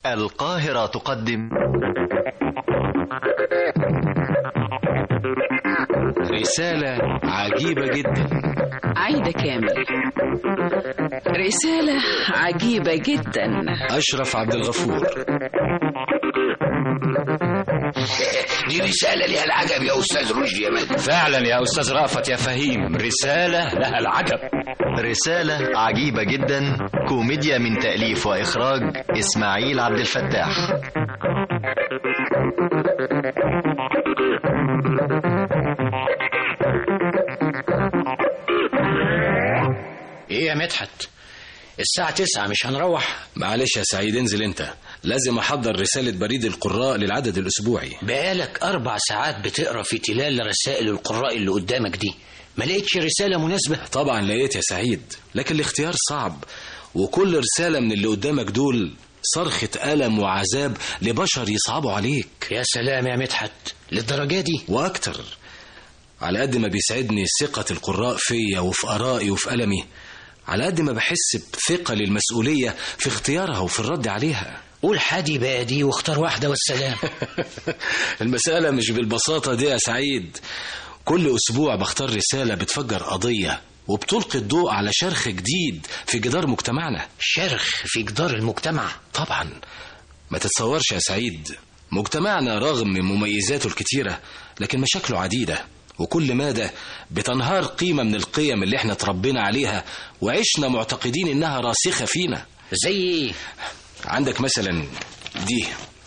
القاهرة تقدم رسالة عجيبة جدا عايدة كامل رسالة عجيبة جدا أشرف عبد الغفور دي رسالة لها العجب يا أستاذ رشدي يا مجد فعلا يا أستاذ رأفت يا فهيم رسالة لها العجب رسالة عجيبة جدا كوميديا من تأليف وإخراج إسماعيل عبد الفتاح إيه يا مدحت الساعة تسعة مش هنروح معلش يا سعيد انزل انت لازم احضر رسالة بريد القراء للعدد الاسبوعي بقالك أربع ساعات بتقرا في تلال رسائل القراء اللي قدامك دي ما لقيتش رسالة مناسبة طبعا لقيت يا سعيد لكن الاختيار صعب وكل رسالة من اللي قدامك دول صرخة ألم وعذاب لبشر يصعبوا عليك يا سلام يا مدحت للدرجة دي وأكتر على قد ما بيسعدني ثقة القراء فيا وفي آرائي وفي ألمي على قد ما بحس بثقة للمسؤولية في اختيارها وفي الرد عليها قول حادي بقى دي واختار واحدة والسلام المسألة مش بالبساطة دي يا سعيد كل أسبوع بختار رسالة بتفجر قضية وبتلقي الضوء على شرخ جديد في جدار مجتمعنا شرخ في جدار المجتمع طبعا ما تتصورش يا سعيد مجتمعنا رغم مميزاته الكتيرة لكن مشاكله عديدة وكل مادة بتنهار قيمة من القيم اللي احنا تربينا عليها وعشنا معتقدين انها راسخة فينا زي ايه عندك مثلا دي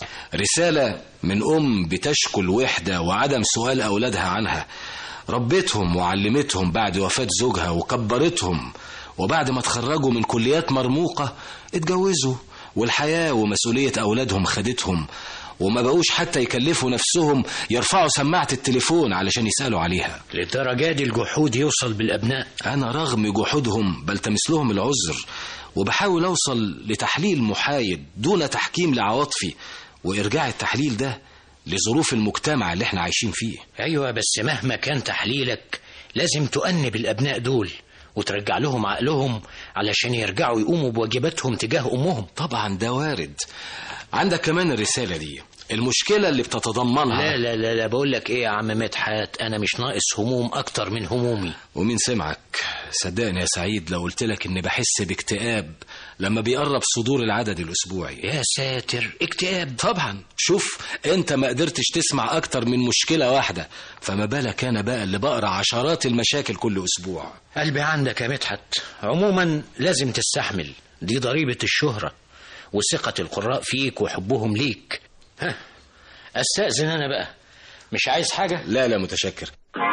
رسالة من أم بتشكو الوحدة وعدم سؤال أولادها عنها ربتهم وعلمتهم بعد وفاة زوجها وكبرتهم وبعد ما تخرجوا من كليات مرموقة اتجوزوا والحياة ومسؤولية أولادهم خدتهم وما بقوش حتى يكلفوا نفسهم يرفعوا سماعة التليفون علشان يسألوا عليها للدرجة دي الجحود يوصل بالأبناء أنا رغم جحودهم بلتمس لهم العذر وبحاول أوصل لتحليل محايد دون تحكيم لعواطفي وإرجاع التحليل ده لظروف المجتمع اللي احنا عايشين فيه أيوة بس مهما كان تحليلك لازم تؤنب الأبناء دول وترجع لهم عقلهم علشان يرجعوا يقوموا بواجباتهم تجاه أمهم طبعا ده وارد عندك كمان الرسالة دي المشكلة اللي بتتضمنها لا لا لا, لا بقول لك ايه يا عم مدحت انا مش ناقص هموم اكتر من همومي ومين سمعك صدقني يا سعيد لو قلت لك اني بحس باكتئاب لما بيقرب صدور العدد الاسبوعي يا ساتر اكتئاب طبعا شوف انت ما قدرتش تسمع اكتر من مشكلة واحدة فما بالك انا بقى اللي بقرا عشرات المشاكل كل اسبوع قلبي عندك يا مدحت عموما لازم تستحمل دي ضريبة الشهرة وثقة القراء فيك وحبهم ليك ها استأذن انا بقى مش عايز حاجة لا لا متشكر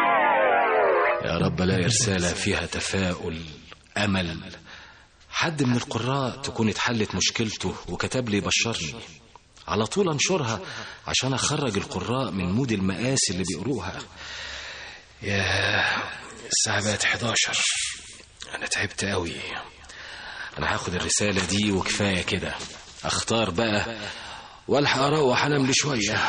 يا رب لا رسالة فيها تفاؤل أمل حد من القراء تكون اتحلت مشكلته وكتب لي بشرني على طول انشرها عشان اخرج القراء من مود المآسي اللي بيقروها يا الساعة بقت 11 انا تعبت قوي انا هاخد الرسالة دي وكفاية كده اختار بقى والحق اروح انام لي شوية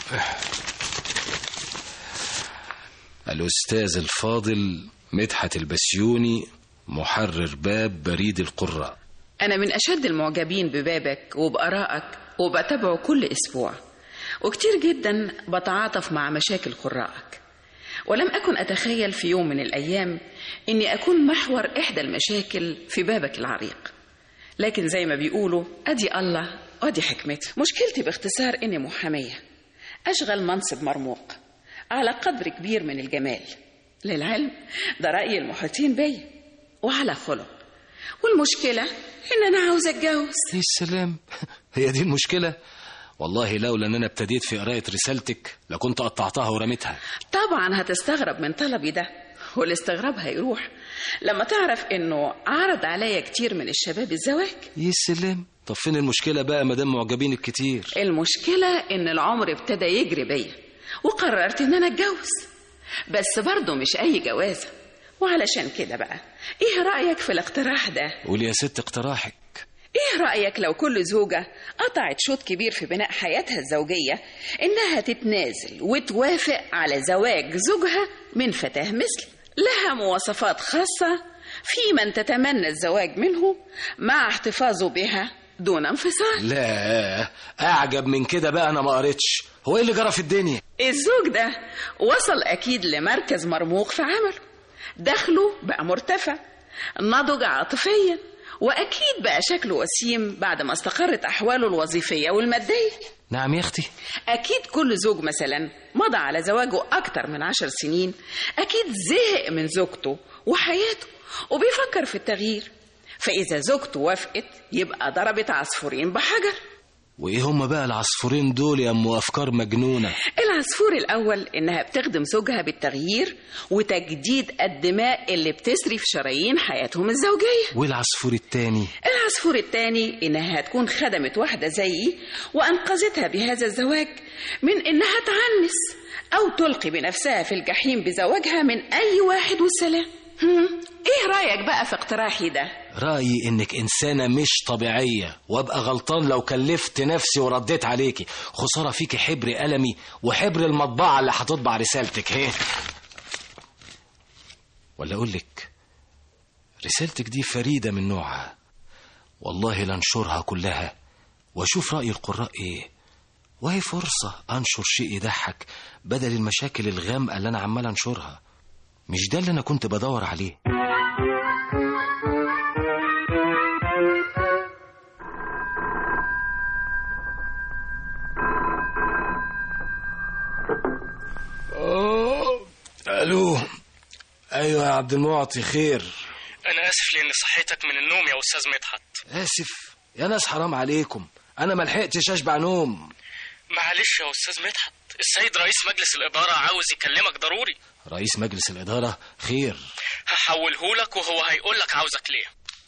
الأستاذ الفاضل مدحت البسيوني محرر باب بريد القراء أنا من أشد المعجبين ببابك وبآرائك وبتابعه كل أسبوع وكتير جدا بتعاطف مع مشاكل قراءك ولم أكن أتخيل في يوم من الأيام إني أكون محور إحدى المشاكل في بابك العريق لكن زي ما بيقولوا أدي الله وأدي حكمته مشكلتي باختصار إني محامية أشغل منصب مرموق على قدر كبير من الجمال للعلم ده رأي المحيطين بيا وعلى خلق والمشكلة إن أنا عاوزة أتجوز يا سلام هي دي المشكلة والله لولا ان انا ابتديت في قرايه رسالتك لكنت قطعتها ورميتها طبعا هتستغرب من طلبي ده والاستغراب هيروح لما تعرف انه عرض عليا كتير من الشباب الزواج يا سلام طب فين المشكله بقى ما دام معجبينك كتير المشكلة ان العمر ابتدى يجري بيا وقررت ان انا اتجوز بس برضه مش اي جوازة وعلشان كده بقى ايه رأيك في الاقتراح ده قولي يا ست اقتراحك ايه رأيك لو كل زوجة قطعت شوط كبير في بناء حياتها الزوجية انها تتنازل وتوافق على زواج زوجها من فتاة مثلي لها مواصفات خاصة في من تتمنى الزواج منه مع احتفاظه بها دون انفصال لا اعجب من كده بقى انا ما قريتش هو ايه اللي جرى في الدنيا الزوج ده وصل أكيد لمركز مرموق في عمله دخله بقى مرتفع نضج عاطفيا وأكيد بقى شكله وسيم بعد ما استقرت أحواله الوظيفية والمادية نعم يا اختي أكيد كل زوج مثلا مضى على زواجه أكتر من عشر سنين أكيد زهق من زوجته وحياته وبيفكر في التغيير فإذا زوجته وافقت يبقى ضربت عصفورين بحجر وايه هم بقى العصفورين دول يا ام افكار مجنونه العصفور الأول إنها بتخدم زوجها بالتغيير وتجديد الدماء اللي بتسري في شرايين حياتهم الزوجية والعصفور التاني العصفور الثاني إنها هتكون خدمت واحدة زيي وأنقذتها بهذا الزواج من إنها تعنس أو تلقي بنفسها في الجحيم بزواجها من أي واحد والسلام هم، إيه رأيك بقى في اقتراحي ده؟ رايي انك انسانه مش طبيعيه وابقى غلطان لو كلفت نفسي ورديت عليكي خساره فيكي حبر قلمي وحبر المطبعه اللي هتطبع رسالتك اهي ولا اقول لك رسالتك دي فريده من نوعها والله لانشرها كلها واشوف راي القراء ايه وهي فرصه انشر شيء يضحك بدل المشاكل الغامقه اللي انا عمال انشرها مش ده اللي انا كنت بدور عليه الو ايوه يا عبد المعطي خير أنا آسف لأن صحيتك من النوم يا أستاذ مدحت اسف يا ناس حرام عليكم انا ما لحقتش اشبع نوم معلش يا أستاذ مدحت السيد رئيس مجلس الإدارة عاوز يكلمك ضروري رئيس مجلس الاداره خير هحولهولك وهو هيقولك عاوزك ليه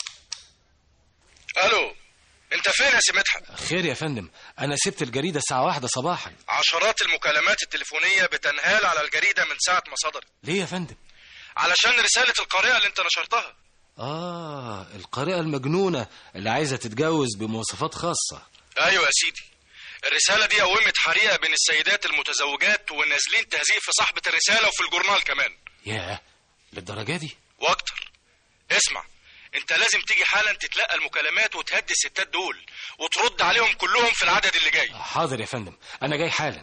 الو انت فين يا سي مدحت خير يا فندم انا سبت الجريده الساعه واحدة صباحا عشرات المكالمات التليفونيه بتنهال على الجريده من ساعه ما صدرت ليه يا فندم علشان رساله القارئه اللي انت نشرتها اه القارئه المجنونه اللي عايزه تتجوز بمواصفات خاصه ايوه يا سيدي الرساله دي قومت حريقه بين السيدات المتزوجات ونازلين تهزيق في صاحبه الرساله وفي الجورنال كمان ياه للدرجه دي واكتر اسمع انت لازم تيجي حالا تتلقى المكالمات وتهدي الستات دول وترد عليهم كلهم في العدد اللي جاي حاضر يا فندم انا جاي حالا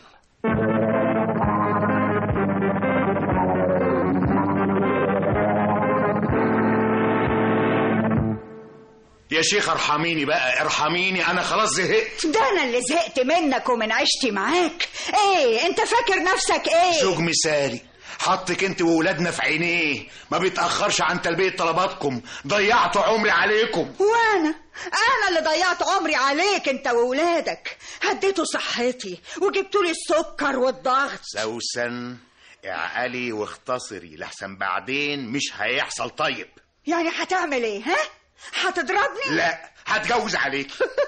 يا شيخ ارحميني بقى ارحميني انا خلاص زهقت ده انا اللي زهقت منك ومن عشتي معاك ايه انت فاكر نفسك ايه زوج مثالي حطك انت وولادنا في عينيه ما بيتاخرش عن تلبيه طلباتكم ضيعت عمري عليكم وانا انا اللي ضيعت عمري عليك انت وولادك هديتوا صحتي وجبتوا لي السكر والضغط سوسن اعقلي واختصري لحسن بعدين مش هيحصل طيب يعني هتعمل ايه ها هتضربني لا هتجوز عليك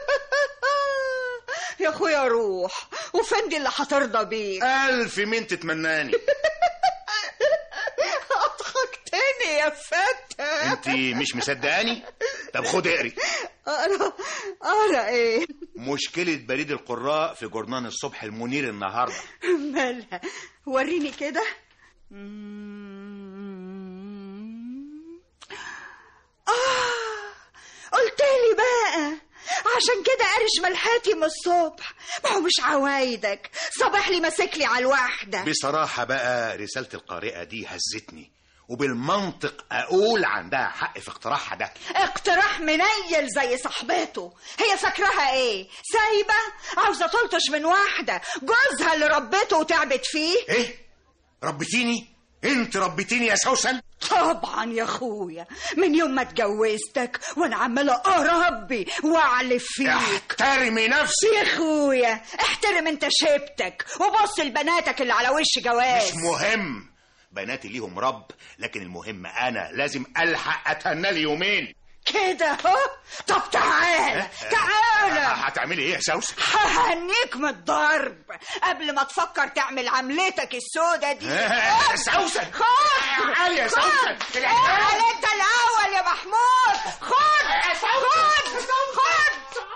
يا اخويا روح وفين دي اللي هترضى بيك الف من تتمناني اضحكتني يا فتى انت مش مصدقاني طب خد اقري اقرا اقرا ايه مشكله بريد القراء في جورنان الصبح المنير النهارده مالها وريني كده آه قلت لي بقى عشان كده قارش ملحاتي من الصبح ما هو مش عوايدك صباح لي ماسك لي على الواحدة بصراحه بقى رساله القارئه دي هزتني وبالمنطق اقول عندها حق في اقتراحها ده اقتراح منيل زي صاحبته هي فاكراها ايه سايبة عاوزة تلطش من واحدة جوزها اللي ربته وتعبت فيه ايه ربيتيني انت ربيتيني يا سوسن طبعا يا اخويا من يوم ما اتجوزتك وانا عماله اربي واعلف فيك احترمي نفسي يا اخويا احترم انت شيبتك وبص لبناتك اللي على وش جواز مش مهم بناتي ليهم رب لكن المهم انا لازم الحق اتهنى لي يومين كده اهو طب تعال تعال هتعملي ايه يا سوسن ههنيك من الضرب قبل ما تفكر تعمل عملتك السودة دي آه، سوسن خد تعالي يا خد. سوسن تعال انت الاول يا محمود خد خد خد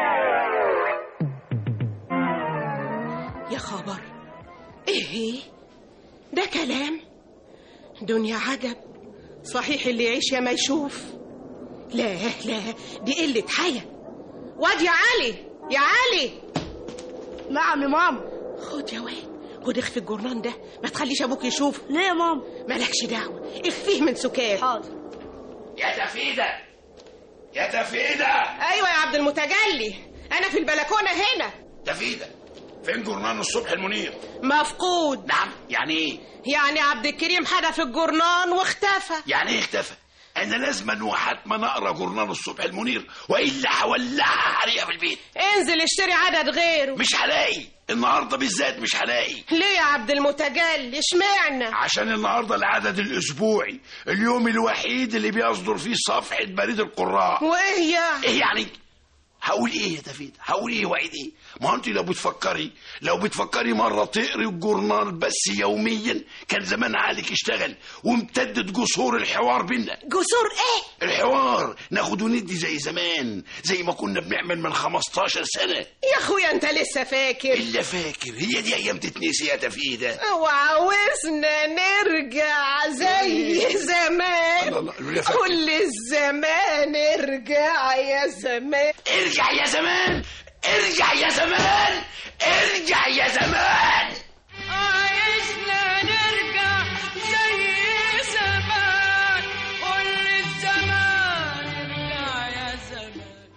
يا خبر ايه ده كلام دنيا عجب صحيح اللي يعيش يا ما يشوف لا لا دي قلة حياة واد يا علي يا علي نعم يا ماما خد يا واد خد اخفي الجرنان ده ما تخليش ابوك يشوف ليه يا ماما مالكش دعوه اخفيه من سكات حاضر يا تفيدة يا تفيدة ايوه يا عبد المتجلي انا في البلكونه هنا تفيدة فين جرنان الصبح المنير مفقود نعم يعني ايه يعني عبد الكريم حدف الجرنان واختفى يعني ايه اختفى انا لازما وحتما اقرا جرنان الصبح المنير والا هولعها حريقه في البيت انزل اشتري عدد غيره مش هلاقي النهارده بالذات مش هلاقي ليه يا عبد المتجلي اشمعنى عشان النهارده العدد الاسبوعي اليوم الوحيد اللي بيصدر فيه صفحه بريد القراء وايه يعني ايه يعني هقول ايه يا تفيد هقول ايه وعيد ايه ما انت لو بتفكري لو بتفكري مره تقري الجورنال بس يوميا كان زمان عقلك اشتغل وامتدت جسور الحوار بينا جسور ايه الحوار ناخد وندي زي زمان زي ما كنا بنعمل من 15 سنه يا اخويا انت لسه فاكر الا فاكر هي دي ايام تتنسي يا تفيده وعاوزنا نرجع زي زمان الله الله الله، يا فاكر. كل الزمان ارجع يا زمان ارجع يا زمان ارجع يا زمان ارجع يا زمان عايزنا نرجع زي زمان كل الزمان ارجع يا زمان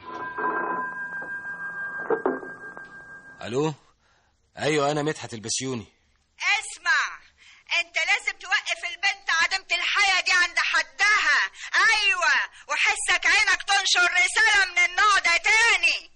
الو ايوه انا مدحت البسيوني اسمع انت لازم توقف البنت عدمة الحياة دي عند حدها ايوه وحسك عينك تنشر رسالة من النوع ده تاني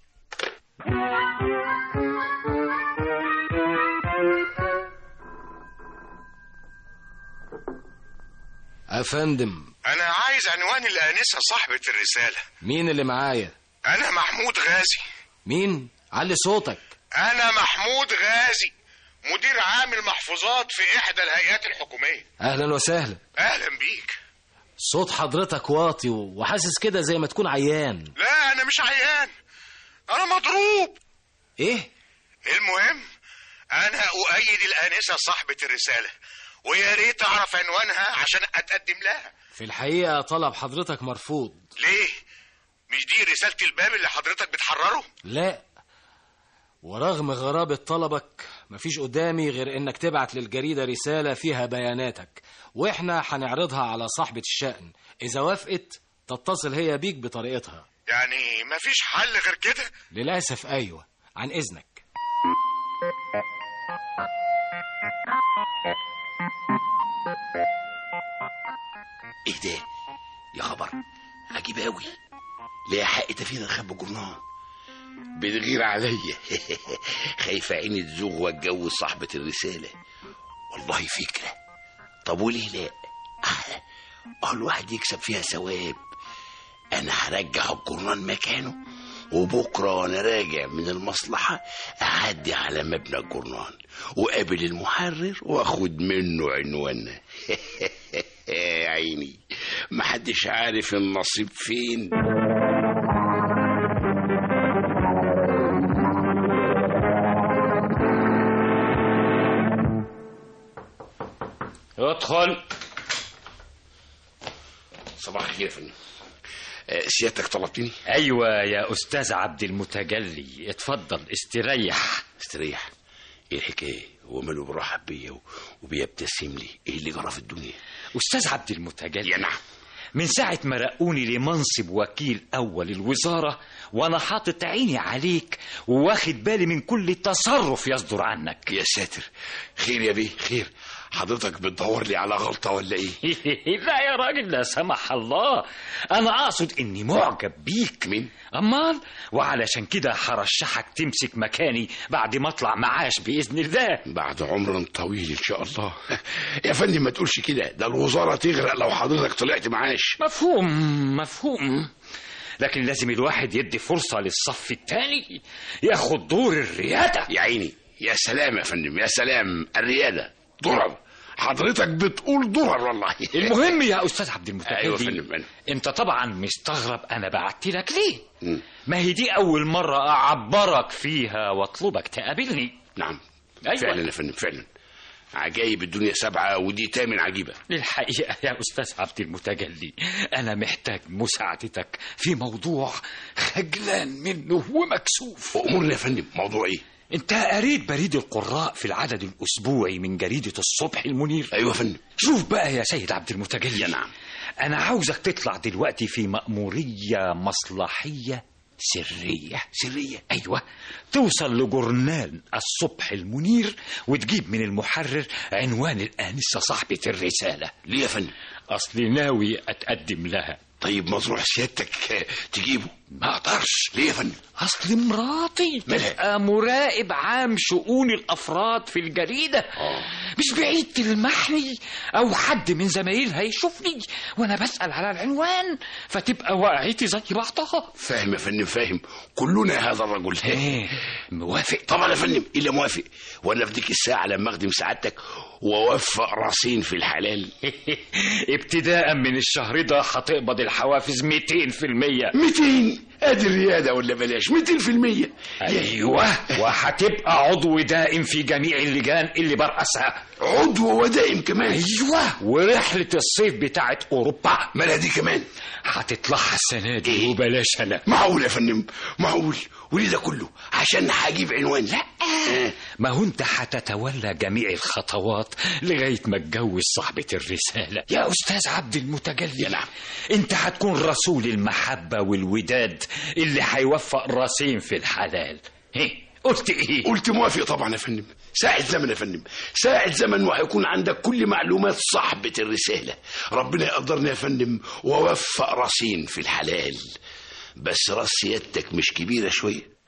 افندم انا عايز عنوان الانسه صاحبه الرساله مين اللي معايا انا محمود غازي مين علي صوتك انا محمود غازي مدير عام المحفوظات في احدى الهيئات الحكوميه اهلا وسهلا اهلا بيك صوت حضرتك واطي وحاسس كده زي ما تكون عيان لا انا مش عيان انا مضروب ايه المهم انا اؤيد الانسه صاحبه الرساله ويا ريت اعرف عنوانها عشان اتقدم لها في الحقيقه طلب حضرتك مرفوض ليه مش دي رساله الباب اللي حضرتك بتحرره لا ورغم غرابة طلبك مفيش قدامي غير انك تبعت للجريدة رسالة فيها بياناتك واحنا هنعرضها على صاحبة الشأن اذا وافقت تتصل هي بيك بطريقتها يعني مفيش حل غير كده للأسف ايوه عن اذنك ايه ده يا خبر عجيب قوي ليه حق تفيد نخبي جرنان بتغير عليا خايفة عيني تزوغ واتجوز صاحبة الرسالة والله فكرة طب وليه لا اه آه، الواحد يكسب فيها ثواب انا هرجع الجرنان مكانه وبكره وانا راجع من المصلحه اعدي على مبنى الجرنان وقابل المحرر واخد منه عنواننا يا عيني محدش عارف النصيب فين ادخل صباح الخير يا فندم آه، سيادتك طلبتني ايوه يا استاذ عبد المتجلي اتفضل استريح استريح ايه الحكايه هو ماله برحب بيا و- وبيبتسم لي ايه اللي جرى في الدنيا استاذ عبد المتجلي يا نعم من ساعة ما رقوني لمنصب وكيل أول الوزارة وأنا حاطط عيني عليك وواخد بالي من كل تصرف يصدر عنك يا ساتر خير يا بيه خير حضرتك بتدور لي على غلطه ولا ايه لا يا راجل لا سمح الله أنا أقصد إني معجب بيك مين أمال وعلشان كده هرشحك تمسك مكاني بعد ما أطلع معاش بإذن الله بعد عمر طويل ان شاء الله يا فندم ما تقولش كده ده الوزاره تغرق لو حضرتك طلعت معاش مفهوم مفهوم لكن لازم الواحد يدي فرصة للصف الثاني ياخد دور الريادة يا عيني يا سلام يا فندم يا سلام الرياده ضرر حضرتك بتقول ضرر والله المهم يا أستاذ عبد المتجلي ايوه يا فندم أنا. أنت طبعا مستغرب أنا بعت لك ليه مم. ما هي دي أول مرة أعبرك فيها وأطلبك تقابلني نعم أيوة. فعلا يا فندم فعلا عجايب الدنيا سبعة ودي تامن عجيبة للحقيقة يا أستاذ عبد المتجلي أنا محتاج مساعدتك في موضوع خجلان منه ومكسوف أمورنا يا فندم موضوع إيه؟ أنت قريت بريد القراء في العدد الأسبوعي من جريدة الصبح المنير أيوة يا فندم شوف بقى يا سيد عبد المتجلي يا نعم أنا عاوزك تطلع دلوقتي في مأمورية مصلحية سرية سرية أيوة توصل لجورنال الصبح المنير وتجيب من المحرر عنوان الآنسة صاحبة الرسالة ليه يا فندم؟ أصلي ناوي أتقدم لها طيب ما تروح سيادتك آه، تجيبه ما أقدرش ليه يا فندم؟ أصل مراتي مالها؟ تبقى مراقب عام شؤون الأفراد في الجريدة مش بعيد تلمحني أو حد من زمايلها يشوفني وأنا بسأل على العنوان فتبقى وقعتي زي بعضها فاهم يا فندم فاهم كلنا هذا الرجل إيه موافق طبعا يا فندم إلا موافق وأنا في ديك الساعة لما أخدم سعادتك وأوفق راسين في الحلال ابتداء من الشهر ده هتقبض الحوافز 200% 200 ادي الرياده ولا بلاش 200% ايوه وهتبقى عضو دائم في جميع اللجان اللي برأسها عضو ودائم كمان ايوه ورحله الصيف بتاعت اوروبا مالها دي كمان هتطلعها السنه دي وبلاش انا معقول يا فندم معقول وليه ده كله عشان هجيب عنوان لا ما هو انت هتتولى جميع الخطوات لغايه ما تجوز صاحبه الرساله يا استاذ عبد المتجلي يا نعم. انت هتكون رسول المحبه والوداد اللي هيوفق راسين في الحلال هي قلت ايه قلت موافق طبعا يا فندم ساعة زمن يا فندم ساعة زمن وهيكون عندك كل معلومات صاحبة الرسالة ربنا يقدرنا يا فندم ووفق راسين في الحلال بس راس سيادتك مش كبيرة شوية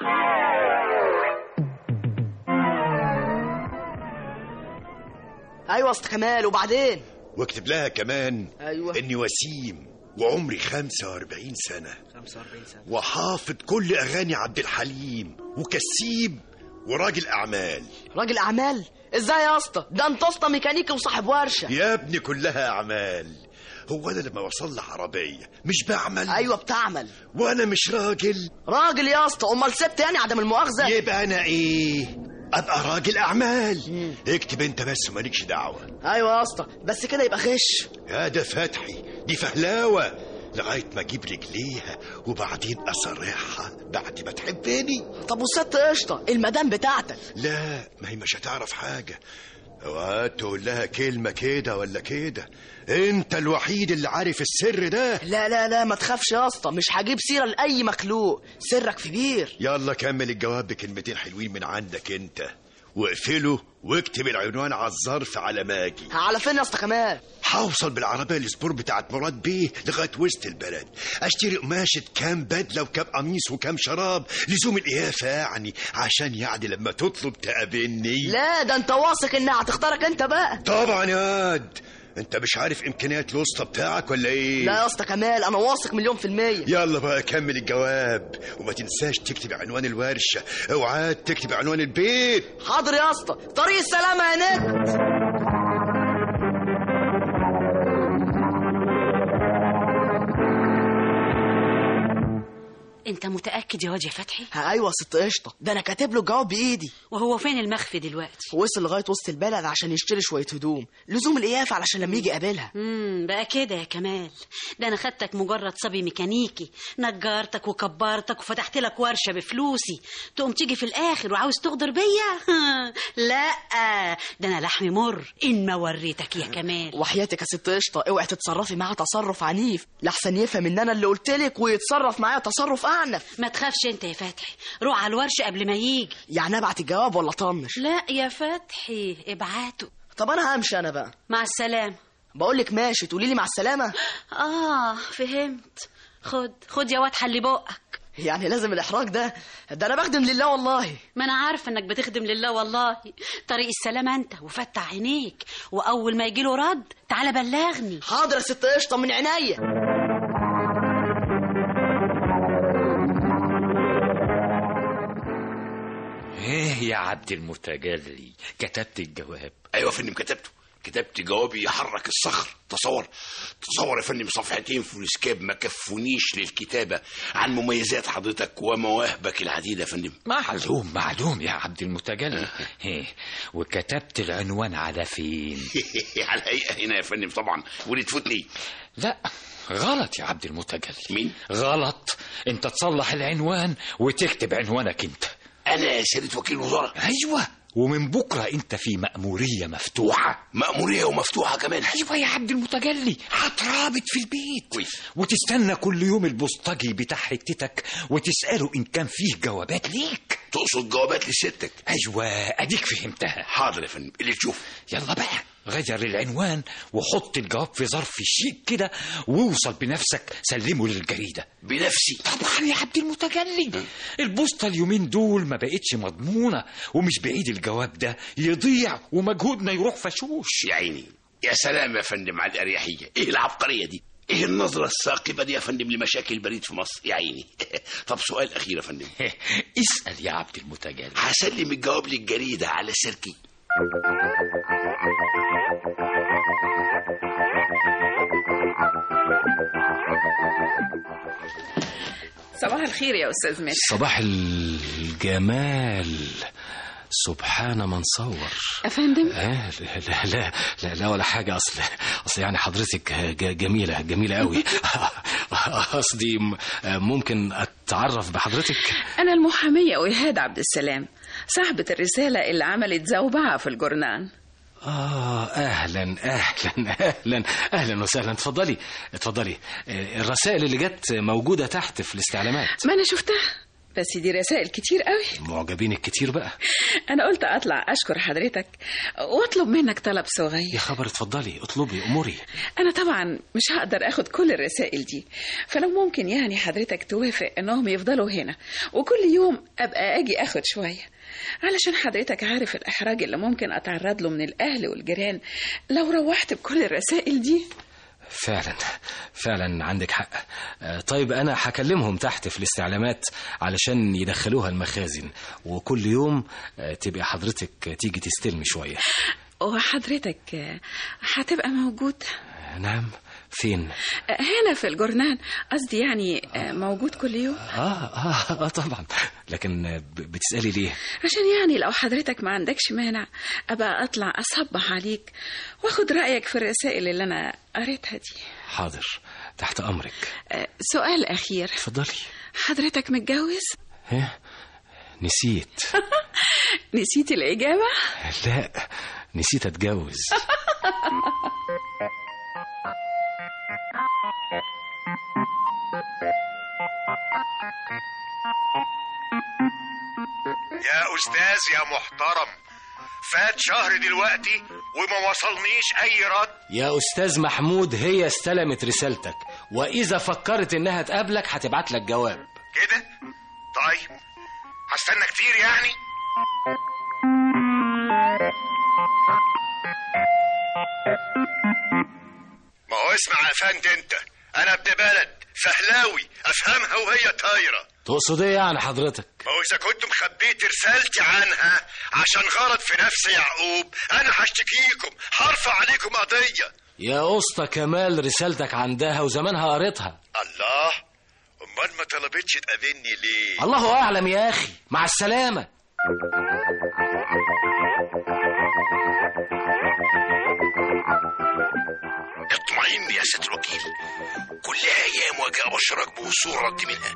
ايوه اصل كمال وبعدين واكتب لها كمان أيوة. اني وسيم وعمري 45 سنة 45 سنه وحافظ كل اغاني عبد الحليم وكسيب وراجل اعمال راجل اعمال ازاي يا اسطى ده انت اسطى ميكانيكي وصاحب ورشه يا ابني كلها اعمال هو انا لما بصلح عربية مش بعمل ايوه بتعمل وانا مش راجل راجل يا اسطى امال سبت يعني عدم المؤاخذه يبقى انا ايه ابقى راجل اعمال اكتب انت بس ومالكش دعوة ايوه يا اسطى بس كده يبقى غش يا ده فتحي دي فهلاوة لغاية ما اجيب رجليها وبعدين اصرحها بعد ما تحبني طب والست قشطه المدام بتاعتك لا ما هي مش هتعرف حاجة اوقات تقول لها كلمة كده ولا كده انت الوحيد اللي عارف السر ده لا لا لا ما تخافش يا اسطى مش هجيب سيره لاي مخلوق سرك كبير يلا كمل الجواب بكلمتين حلوين من عندك انت واقفله واكتب العنوان على الظرف على ما اجي على فين يا اسطى كمال هوصل بالعربية السبور بتاعت مراد بيه لغاية وسط البلد اشتري قماشة كام بدلة وكام قميص وكام شراب لزوم القيافة يعني عشان يعني لما تطلب تقابلني لا ده انت واثق انها هتختارك انت بقى طبعا يا واد انت مش عارف امكانيات الوسطى بتاعك ولا ايه لا يا اسطى كمال انا واثق مليون في المية يلا بقى كمل الجواب وما تنساش تكتب عنوان الورشة اوعى تكتب عنوان البيت حاضر يا اسطى طريق السلامة يا نت انت متأكد يا واد يا فتحي ها ايوه يا ست قشطه ده انا كاتب له الجواب بايدي وهو فين المخفي دلوقتي وصل لغايه وسط البلد عشان يشتري شويه هدوم لزوم القيافه علشان لما يجي يقابلها امم بقى كده يا كمال ده انا خدتك مجرد صبي ميكانيكي نجرتك وكبرتك وفتحت لك ورشه بفلوسي تقوم تيجي في الاخر وعاوز تغدر بيا لا ده انا لحمي مر ان ما وريتك يا كمال وحياتك يا ست قشطه اوعي تتصرفي معاه تصرف عنيف لحسن يفهم ان انا اللي قلت لك ويتصرف معايا تصرف اعنف ما تخافش انت يا فتحي روح على الورشه قبل ما يجي يعني ابعت الجواب ولا طنش لا يا فتحي ابعته طب انا همشي انا بقى مع السلامه بقول لك ماشي تقولي لي مع السلامه اه فهمت خد خد يا واد حلي بقك يعني لازم الاحراج ده ده انا بخدم لله والله ما انا عارفه انك بتخدم لله والله طريق السلامه انت وفتح عينيك واول ما يجيله رد تعالى بلغني حاضر يا ست قشطه من عينيا ايه يا عبد المتجلي كتبت الجواب ايوه يا فندم كتبته كتبت جوابي يحرك الصخر تصور تصور يا فندم صفحتين فلوسكاب ما كفونيش للكتابة عن مميزات حضرتك ومواهبك العديدة يا فندم معلوم معلوم يا عبد المتجلي هيه، وكتبت العنوان على فين على الهيئة هنا يا فندم طبعا ودي تفوتني لا غلط يا عبد المتجلي مين غلط انت تصلح العنوان وتكتب عنوانك انت انا يا سيادة وكيل الوزارة ايوه ومن بكره انت في مأمورية مفتوحة مأمورية ومفتوحة كمان ايوه يا عبد المتجلي هترابط في البيت وتستنى كل يوم البوسطجي بتاع حتتك وتسأله ان كان فيه جوابات ليك تقصد جوابات لستك ايوه اديك فهمتها حاضر يا فندم اللي تشوف يلا بقى غير العنوان وحط الجواب في ظرف شيك كده ووصل بنفسك سلمه للجريدة بنفسي طبعا يا عبد المتجلي البوسطة اليومين دول ما بقتش مضمونة ومش بعيد الجواب ده يضيع ومجهودنا يروح فشوش يا عيني يا سلام يا فندم على الأريحية ايه العبقرية دي ايه النظرة الثاقبة دي يا فندم لمشاكل البريد في مصر يا عيني طب سؤال أخير يا فندم اسأل يا عبد المتجلي هسلم الجواب للجريدة على سيركي صباح الخير يا أستاذ مدحت صباح الجمال سبحان من صور أفندم آه لا, لا لا لا لا ولا حاجة أصل أصل يعني حضرتك ج- جميلة جميلة قوي قصدي م- ممكن أتعرف بحضرتك أنا المحامية وهاد عبد السلام صاحبة الرسالة اللي عملت زوبعة في الجورنان آه أهلا أهلا أهلا أهلا وسهلا اتفضلي اتفضلي آه، الرسائل اللي جت موجودة تحت في الاستعلامات ما أنا شفتها بس دي رسائل كتير قوي معجبينك كتير بقى أنا قلت أطلع أشكر حضرتك وأطلب منك طلب يا صغير خبر اتفضلي اطلبي أموري أنا طبعا مش هقدر أخد كل الرسائل دي فلو ممكن يعني حضرتك توافق إنهم يفضلوا هنا وكل يوم أبقى أجي أخد شوية علشان حضرتك عارف الإحراج اللي ممكن أتعرض له من الأهل والجيران لو روحت بكل الرسائل دي فعلا فعلا عندك حق آه، طيب أنا هكلمهم تحت في الاستعلامات علشان يدخلوها المخازن وكل يوم آه، تبقى حضرتك تيجي تستلمي شوية وحضرتك آه، هتبقى موجود آه، نعم فين آه، هنا في الجورنان قصدي يعني آه، موجود كل يوم آه, آه, آه طبعا لكن آه، ب- بتسألي ليه عشان يعني لو حضرتك ما عندكش مانع أبقى أطلع أصبح عليك وأخد رأيك في الرسائل اللي أنا قريتها دي حاضر تحت أمرك آه، سؤال أخير اتفضلي حضرتك متجوز؟ ها نسيت نسيت الإجابة؟ لا نسيت أتجوز يا أستاذ يا محترم فات شهر دلوقتي وما وصلنيش أي رد يا أستاذ محمود هي استلمت رسالتك وإذا فكرت إنها تقابلك هتبعت لك جواب كده طيب هستنى كتير يعني ما هو اسمع يا فندم انت انا ابن بلد فهلاوي افهمها وهي طايره تقصد إيه يعني حضرتك ما هو اذا كنت مخبيت رسالتي عنها عشان غلط في نفس يعقوب انا هشتكيكم هرفع عليكم قضيه يا أسطى كمال رسالتك عندها وزمانها قريتها الله امال ما طلبتش تقابلني ليه الله أعلم يا أخي مع السلامة اطمئن يا ست الوكيل كلها ايام واجي ابشرك بوصول رد منها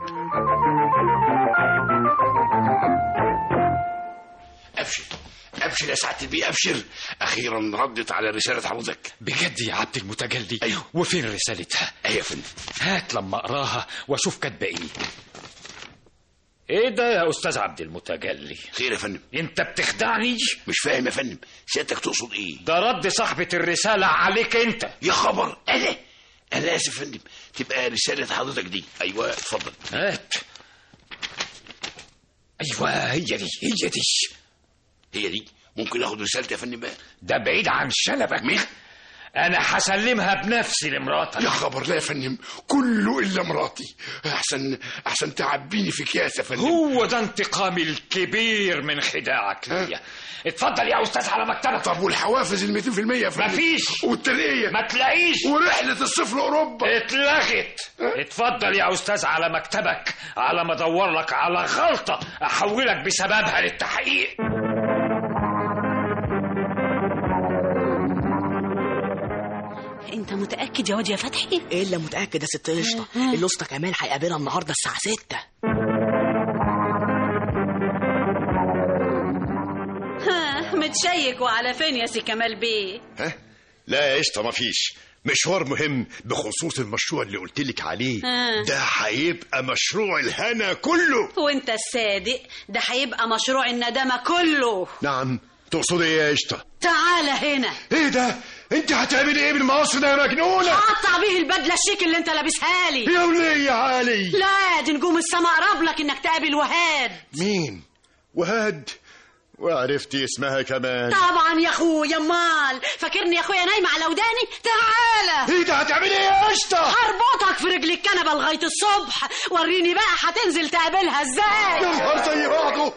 ابشر ابشر يا سعاده البيه ابشر اخيرا ردت على رساله حضرتك بجد يا عبد المتجلي أيوه. وفين رسالتها ايوه يا فندم هات لما اقراها واشوف كاتبه ايه ايه ده يا استاذ عبد المتجلي خير يا فندم انت بتخدعني مش فاهم يا فندم سيادتك تقصد ايه ده رد صاحبة الرسالة عليك انت يا خبر انا انا اسف يا فندم تبقى رساله حضرتك دي ايوه اتفضل هات ايوه هي دي هي دي هي دي ممكن اخد رسالتي يا فندم بقى ده بعيد عن شنبك مين انا هسلمها بنفسي لمراتك يا خبر لا يا فندم كله الا مراتي احسن احسن تعبيني في اكياس يا فندم هو ده انتقامي الكبير من خداعك ليا اتفضل يا استاذ على مكتبك طب والحوافز ال 200% يا فندم مفيش والترقيه ما تلاقيش ورحله الصيف لاوروبا اتلغت اتفضل يا استاذ على مكتبك على ما ادور لك على غلطه احولك بسببها للتحقيق انت متاكد يا واد يا فتحي ايه اللي متاكد يا ست قشطه الاسطى كمال هيقابلها النهارده الساعه 6 ها متشيك وعلى فين يا سي كمال بيه ها لا يا قشطه مفيش مشوار مهم بخصوص المشروع اللي قلت لك عليه آه. ده هيبقى مشروع الهنا كله وانت الصادق ده هيبقى مشروع الندامه كله نعم تقصدي ايه يا قشطه تعالى هنا ايه ده انت هتعملي ايه بالمقص ده يا مجنونه قطع بيه البدله الشيك اللي انت لابسها لي يا وليه يا علي لا دي نجوم السما قرب لك انك تقابل وهاد مين وهاد وعرفتي اسمها كمان طبعا يا اخويا امال فاكرني يا اخويا نايمه على وداني تعالى ايه ده هتعملي ايه يا قشطه هربطك في رجل الكنبه لغايه الصبح وريني بقى هتنزل تقابلها ازاي يا نهار زي بعضه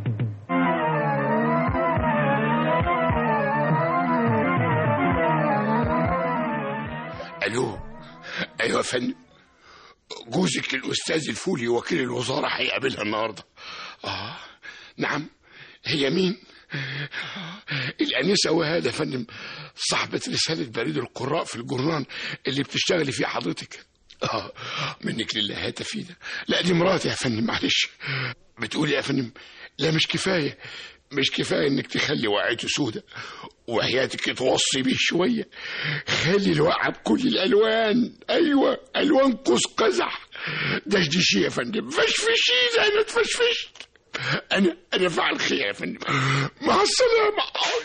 الو ايوه يا فندم جوزك الاستاذ الفولي وكيل الوزاره هيقابلها النهارده اه نعم هي مين الانسه وهاد يا فندم صاحبه رساله بريد القراء في الجرنان اللي بتشتغلي فيه حضرتك اه منك لله هات فينا لا دي مراتي يا فندم معلش بتقولي يا فندم لا مش كفايه مش كفايه انك تخلي وقعته سودة وحياتك توصي بيه شويه خلي الوقعه بكل الالوان ايوه الوان قوس قزح دشدشي يا فندم فشفشي زي ما تفشفشت انا انا فعل خير يا فندم مع السلامه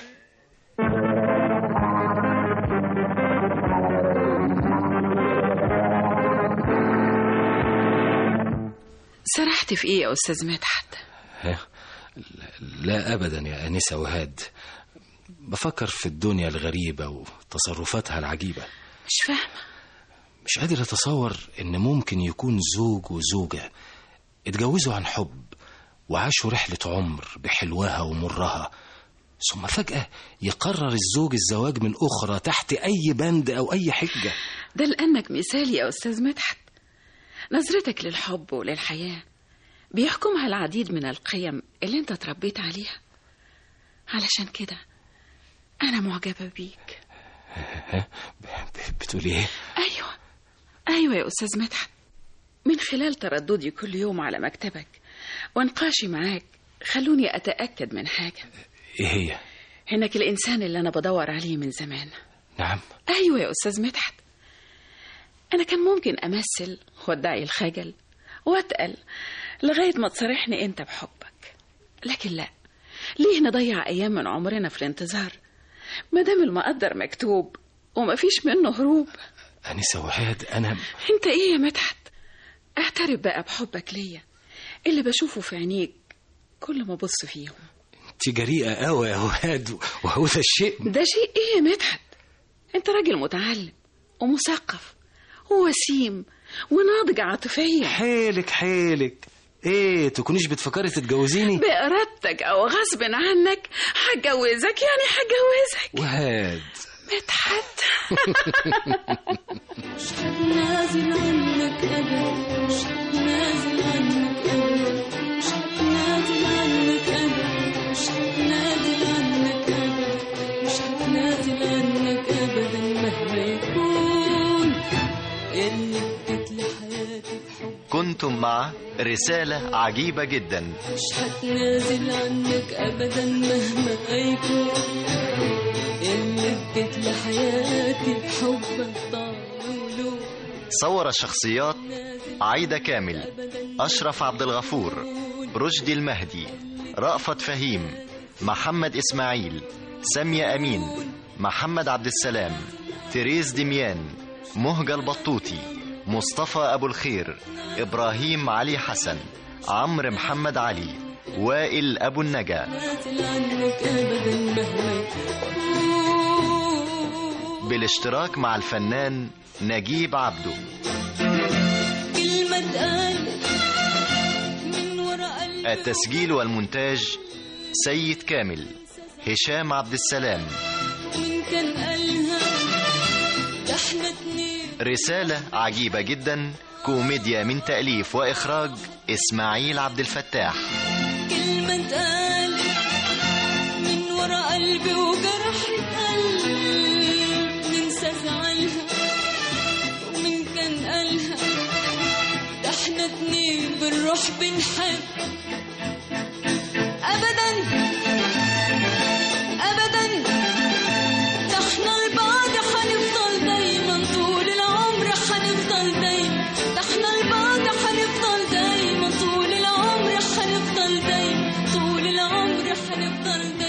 سرحت في ايه يا استاذ مدحت ها؟ لا أبدا يا أنسة وهاد بفكر في الدنيا الغريبة وتصرفاتها العجيبة مش فاهمه مش قادر أتصور إن ممكن يكون زوج وزوجة اتجوزوا عن حب وعاشوا رحلة عمر بحلوها ومرها ثم فجأة يقرر الزوج الزواج من أخرى تحت أي بند أو أي حجة ده لانك مثالي يا استاذ مدحت نظرتك للحب وللحياه بيحكمها العديد من القيم اللي انت اتربيت عليها علشان كده انا معجبه بيك ها؟ ب- بتقولي إيه؟ ايوه ايوه يا استاذ مدحت من خلال ترددي كل يوم على مكتبك ونقاشي معاك خلوني اتاكد من حاجه إيه هي؟ انك الانسان اللي انا بدور عليه من زمان نعم ايوه يا استاذ مدحت انا كان ممكن امثل وادعي الخجل واتقل لغايه ما تصارحني انت بحبك لكن لا ليه نضيع ايام من عمرنا في الانتظار ما دام المقدر مكتوب ومفيش منه هروب أنسة وهاد أنا انت ايه يا مدحت اعترف بقى بحبك ليا اللي بشوفه في عينيك كل ما ابص فيهم أنت جريئة أوي يا وهاد وهو ده الشيء ده شيء ايه يا مدحت انت راجل متعلم ومثقف ووسيم وناضج عاطفيا حيلك حيلك ايه تكونيش بتفكري تتجوزيني بإرادتك أو غصب عنك هتجوزك يعني هتجوزك وهاد مدحت نازل عنك أبدا مش نازل عنك أبدا مش نازل عنك أبدا مش نازل عنك أبدا مش نازل عنك أبدا مهما يكون اللي اديت لحياتي كنتم مع رسالة عجيبة جدا مش هتنازل عنك أبدا مهما يكون اللي اديت لحياتي بحبك طعم ولون صور الشخصيات عايدة كامل أشرف عبد الغفور رشدي المهدي رأفت فهيم محمد إسماعيل سامية أمين محمد عبد السلام تريز دميان مهجة البطوطي مصطفى أبو الخير إبراهيم علي حسن عمرو محمد علي وائل أبو النجا نازل عنك أبدا مهما يكون بالاشتراك مع الفنان نجيب عبده كلمة اتقالت من ورا قلبي التسجيل والمونتاج سيد كامل هشام عبد السلام ومن كان قالها ده احنا اتنين رسالة عجيبة جدا كوميديا من تأليف وإخراج إسماعيل عبد الفتاح كلمة اتقالت من ورا قلبي وجرح القلب ننسى زعلها ومن كان قالها ده احنا اتنين بنروح بنحب ابدا ابدا ده احنا لبعض هنفضل دايما طول العمر هنفضل دايما ده احنا لبعض هنفضل دايما طول العمر هنفضل دايما طول العمر هنفضل دايما